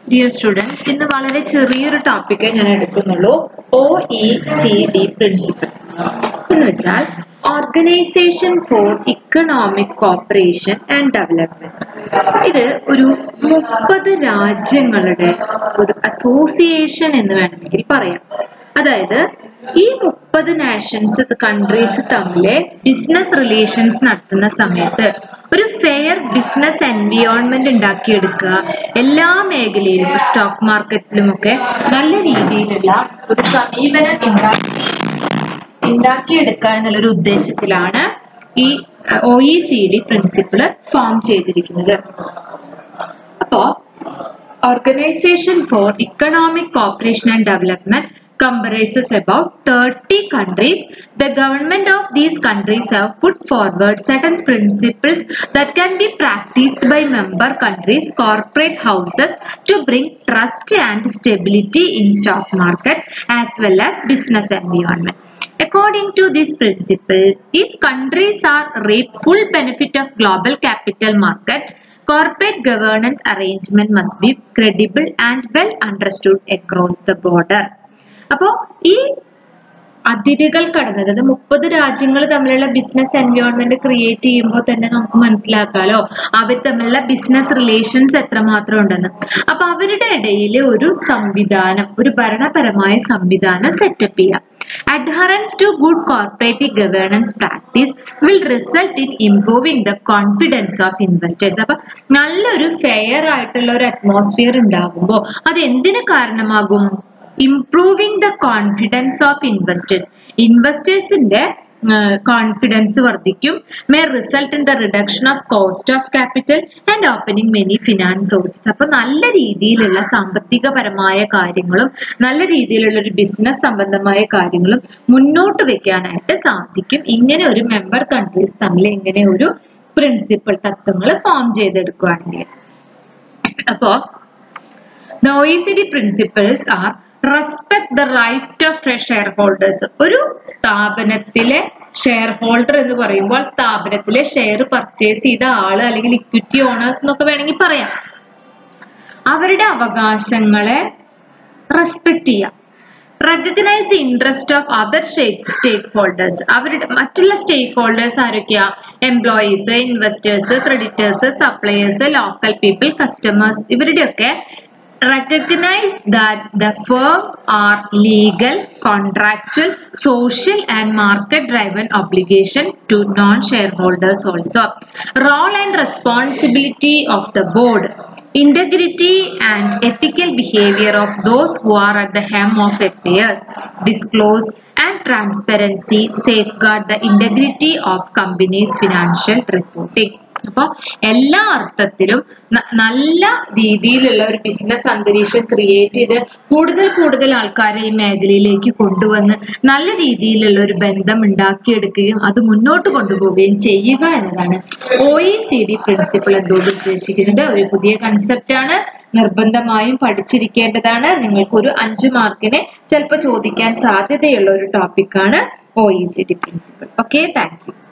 Dear students ഇന്ന് വളരെ ചെറിയൊരു ടോപ്പിക്കേ ഞാൻ എടുക്കുന്നുള്ളൂ O E C D principle എന്ന് വെച്ചാൽ organisation for economic cooperation and development ഇത് ഒരു മുപ്പത് രാജ്യങ്ങളുടെ ഒരു അസോസിയേഷൻ എന്ന് വേണമെങ്കിൽ പറയാം അതായത് ഈ മുപ്പത് നാഷൻസ് കൺട്രീസ് തമ്മിലെ ബിസിനസ് റിലേഷൻസ് നടത്തുന്ന സമയത്ത് ഒരു ഫെയർ ബിസിനസ് എൻവിയോൺമെന്റ് ഉണ്ടാക്കിയെടുക്കുക എല്ലാ മേഖലയിലും സ്റ്റോക്ക് മാർക്കറ്റിലുമൊക്കെ നല്ല രീതിയിലുള്ള ഒരു സമീപനം ഉണ്ടാക്കി ഉണ്ടാക്കിയെടുക്കുക എന്നുള്ളൊരു ഉദ്ദേശത്തിലാണ് ഈ O E C D principle form ചെയ്തിരിക്കുന്നത് അപ്പോ organisation for economic cooperation and development comprises about 30 countries. The government of these countries have put forward certain principles that can be practiced by member countries, corporate houses to bring trust and stability in stock market as well as business environment. According to this principle, if countries are reap full benefit of global capital market, corporate governance arrangement must be credible and well understood across the border. അപ്പോൾ ഈ അതിരുകൾ കടന്നത് അതായത് മുപ്പത് രാജ്യങ്ങൾ തമ്മിലുള്ള business environment create ചെയ്യുമ്പോൾ തന്നെ നമുക്ക് മനസ്സിലാക്കാലോ അവർ തമ്മിലുള്ള ബിസിനസ് റിലേഷൻസ് എത്രമാത്രം ഉണ്ടെന്ന് അപ്പൊ അവരുടെ ഇടയിൽ ഒരു സംവിധാനം ഒരു ഭരണപരമായ സംവിധാനം സെറ്റപ്പ് ചെയ്യാം adherence to good corporative governance practice will result in improving the confidence of investors അപ്പൊ നല്ലൊരു ഫെയർ ആയിട്ടുള്ള ഒരു അറ്റ്മോസ്ഫിയർ ഉണ്ടാകുമ്പോൾ അത് എന്തിന് കാരണമാകും improving the confidence of investors ഇൻവെസ്റ്റേഴ്സിന്റെ കോൺഫിഡൻസ് വർദ്ധിക്കും may result in the reduction of cost of capital and opening many finance sources അപ്പൊ നല്ല രീതിയിലുള്ള സാമ്പത്തികപരമായ കാര്യങ്ങളും നല്ല രീതിയിലുള്ള ഒരു ബിസിനസ് സംബന്ധമായ കാര്യങ്ങളും മുന്നോട്ട് വെക്കാനായിട്ട് സാധിക്കും ഇങ്ങനെ ഒരു മെമ്പർ കൺട്രീസ് തമ്മിൽ ഇങ്ങനെ ഒരു പ്രിൻസിപ്പിൾ തത്വങ്ങൾ ഫോം ചെയ്തെടുക്കുകയാണെങ്കിൽ അപ്പോ the O E C D principles are respect the right of shareholders ഒരു സ്ഥാപനത്തിലെ ഷെയർ ഹോൾഡർ എന്ന് പറയുമ്പോൾ സ്ഥാപനത്തിലെ ഷെയർ പർച്ചേസ് ചെയ്ത ആള് അല്ലെങ്കിൽ ഇക്വിറ്റി ഓണേഴ്സ് എന്നൊക്കെ വേണമെങ്കിൽ പറയാം അവരുടെ അവകാശങ്ങളെ റെസ്പെക്ട് ചെയ്യാം recognise the interest of other stakeholders അവരുടെ മറ്റുള്ള സ്റ്റേക്ക് ഹോൾഡേഴ്സ് ആരൊക്കെയാ employees investors creditors suppliers local people customers ഇവരുടെയൊക്കെ recognize that the firm are legal, contractual, social and market driven obligation to non-shareholders also. Role and responsibility of the board. Integrity and ethical behavior of those who are at the helm of affairs. Disclose and transparency safeguard the integrity of companies' financial reporting. അപ്പോൾ എല്ലാ അർത്ഥത്തിലും നല്ല രീതിയിലുള്ള ഒരു business അന്തരീക്ഷം create ചെയ്ത് കൂടുതൽ കൂടുതൽ ആൾക്കാരെ ഈ മേഖലയിലേക്ക് കൊണ്ടുവന്ന് നല്ല രീതിയിലുള്ള ഒരു ബന്ധം ഉണ്ടാക്കിയെടുക്കുകയും അത് മുന്നോട്ട് കൊണ്ടുപോവുകയും ചെയ്യുക എന്നതാണ് O E C D principle എന്തോട് ഉദ്ദേശിക്കുന്നത് ഒരു പുതിയ കൺസെപ്റ്റ് ആണ് നിർബന്ധമായും പഠിച്ചിരിക്കേണ്ടതാണ് നിങ്ങൾക്ക് ഒരു അഞ്ച് മാർക്കിന് ചിലപ്പോൾ ചോദിക്കാൻ സാധ്യതയുള്ള ഒരു ടോപ്പിക്കാണ് O E C D principle okay thank U